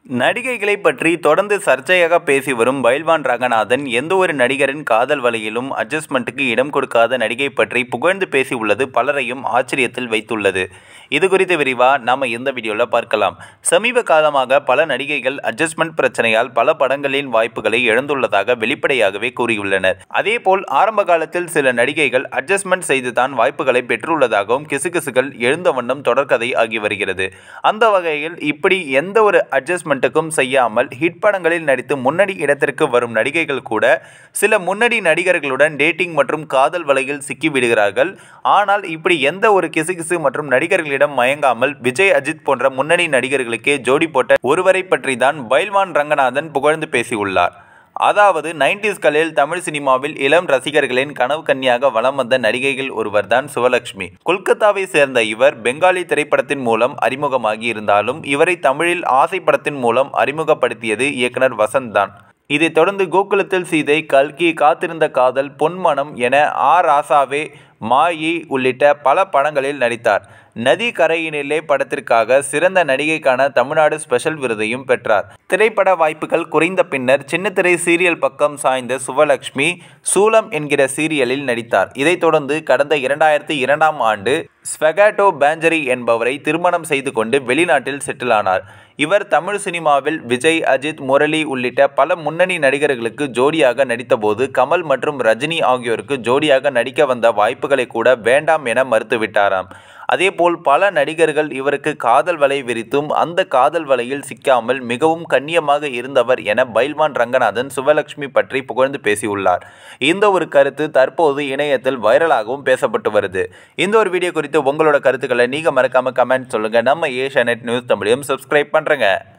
நடிகைகளை பற்றி தொடர்ந்து சர்ச்சையாக பேசி வரும் பைல்வான் ரங்கநாதன் எந்த ஒரு நடிகரின் காதல் வலையிலும் அட்ஜஸ்ட்மெண்ட்டுக்கு இடம் கொடுக்காத நடிகை பற்றி புகழ்ந்து பேசி உள்ளது பலரையும் ஆச்சரியத்தில் வைத்துள்ளது இது குறித்து விரிவாக நாம் இந்த வீடியோவில் பார்க்கலாம் சமீப காலமாக பல நடிகைகள் அட்ஜஸ்ட்மெண்ட் பிரச்சனையால் பல படங்களின் வாய்ப்புகளை இழந்துள்ளதாக வெளிப்படையாகவே கூறியுள்ளனர் அதேபோல் ஆரம்ப காலத்தில் சில நடிகைகள் அட்ஜஸ்ட்மெண்ட் செய்து தான் வாய்ப்புகளை பெற்றுள்ளதாகவும் கிசுகிசுகள் எழுந்த வண்ணம் தொடர்கதை ஆகி வருகிறது அந்த வகையில் இப்படி எந்த ஒரு அட்ஜஸ்ட்மெண்ட்டுக்கும் செய்யாமல் ஹிட் படங்களில் நடித்து முன்னணி இடத்திற்கு வரும் நடிகைகள் கூட சில முன்னணி நடிகர்களுடன் டேட்டிங் மற்றும் காதல் வலையில் சிக்கி விடுகிறார்கள் ஆனால் இப்படி எந்த ஒரு கிசுகிசு மற்றும் நடிகர்களிடம் மயங்காமல் விஜய் அஜித் போன்ற முன்னணி நடிகர்களுக்கே ஜோடி போட்ட ஒருவரை பற்றி தான் பைல்வான் ரங்கநாதன் புகழ்ந்து பேசியுள்ளார் அதாவது நைன்டிஸ்களில் தமிழ் சினிமாவில் இளம் ரசிகர்களின் கனவு கன்னியாக வலம் வந்த நடிகைகள் ஒருவர்தான் சிவலட்சுமி கொல்கத்தாவை சேர்ந்த இவர் பெங்காலி திரைப்படத்தின் மூலம் அறிமுகமாகி இருந்தாலும் இவரை தமிழில் ஆசை படத்தின் மூலம் அறிமுகப்படுத்தியது இயக்குனர் வசந்த் தான் இதைத் தொடர்ந்து கோகுலத்தில் சீதை கல்கி காத்திருந்த காதல் பொன்மனம் என ஆ ராசாவே மாயி உள்ளிட்ட பல படங்களில் நடித்தார் நதி கரையினிலே படத்திற்காக சிறந்த நடிகைக்கான தமிழ்நாடு ஸ்பெஷல் விருதையும் பெற்றார் திரைப்பட வாய்ப்புகள் குறைந்த பின்னர் சின்னத்திரை சீரியல் பக்கம் சாய்ந்த சுவலட்சுமி சூலம் என்கிற சீரியலில் நடித்தார் இதைத் தொடர்ந்து கடந்த இரண்டாயிரத்தி இரண்டாம் ஆண்டு ஸ்வெகாட்டோ பேஞ்சரி என்பவரை திருமணம் செய்து கொண்டு வெளிநாட்டில் செட்டில் ஆனார் இவர் தமிழ் சினிமாவில் விஜய் அஜித் முரளி உள்ளிட்ட பல முன்னணி நடிகர்களுக்கு ஜோடியாக நடித்தபோது கமல் மற்றும் ரஜினி ஆகியோருக்கு ஜோடியாக நடிக்க வந்த வாய்ப்புகளை கூட வேண்டாம் என மறுத்துவிட்டாராம் அதேபோல் பல நடிகர்கள் இவருக்கு காதல் வலை விரித்தும் அந்த காதல் வலையில் சிக்காமல் மிகவும் கண்ணியமாக இருந்தவர் என பைல்வான் ரங்கநாதன் சுவலட்சுமி பற்றி புகழ்ந்து பேசியுள்ளார் இந்த ஒரு கருத்து தற்போது இணையத்தில் வைரலாகவும் பேசப்பட்டு வருது இந்த ஒரு வீடியோ குறித்து உங்களோட கருத்துக்களை நீங்கள் மறக்காமல் கமெண்ட் சொல்லுங்கள் நம்ம ஏஷியா நெட் நியூஸ் தமிழையும் சப்ஸ்கிரைப் பண்ணுறேங்க